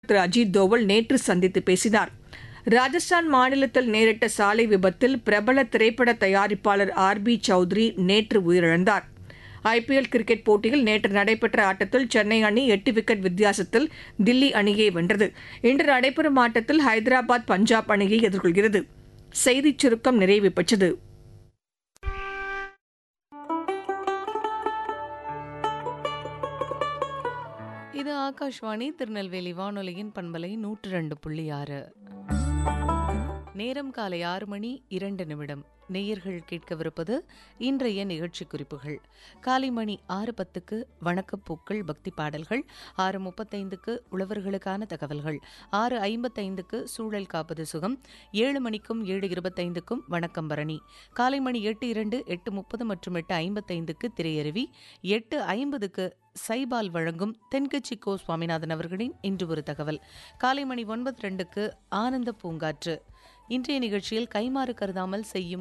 திரு அஜித் தோவல் நேற்று சந்தித்து பேசினார் ராஜஸ்தான் மாநிலத்தில் நேரிட்ட சாலை விபத்தில் பிரபல திரைப்பட தயாரிப்பாளர் ஆர் பி சௌத்ரி நேற்று உயிரிழந்தார் ஐபிஎல் கிரிக்கெட் போட்டியில் நேற்று நடைபெற்ற ஆட்டத்தில் சென்னை அணி எட்டு விக்கெட் வித்தியாசத்தில் தில்லி அணியை வென்றது இன்று நடைபெறும் ஆட்டத்தில் ஹைதராபாத் பஞ்சாப் அணியை எதிர்கொள்கிறது செய்திச் சுருக்கம் நிறைவு பெற்றது இது ஆகாஷ்வாணி திருநெல்வேலி வானொலியின் பண்பலை நூற்று ரெண்டு புள்ளி ஆறு நேரம் காலை ஆறு மணி இரண்டு நிமிடம் நேயர்கள் கேட்கவிருப்பது இன்றைய நிகழ்ச்சி குறிப்புகள் காலை மணி ஆறு பத்துக்கு வணக்கப்பூக்கள் பக்தி பாடல்கள் ஆறு முப்பத்தைந்துக்கு உழவர்களுக்கான தகவல்கள் ஆறு ஐம்பத்தைந்துக்கு சூழல் காப்பது சுகம் ஏழு மணிக்கும் ஏழு இருபத்தைந்துக்கும் வணக்கம் பரணி காலை மணி எட்டு இரண்டு எட்டு முப்பது மற்றும் எட்டு ஐம்பத்தைந்துக்கு திரையருவி எட்டு ஐம்பதுக்கு சைபால் வழங்கும் தென்கட்சி கோ சுவாமிநாதன் அவர்களின் இன்று ஒரு தகவல் காலை மணி ஒன்பது ரெண்டுக்கு ஆனந்த பூங்காற்று இன்றைய நிகழ்ச்சியில் கைமாறு கருதாமல் செய்யும்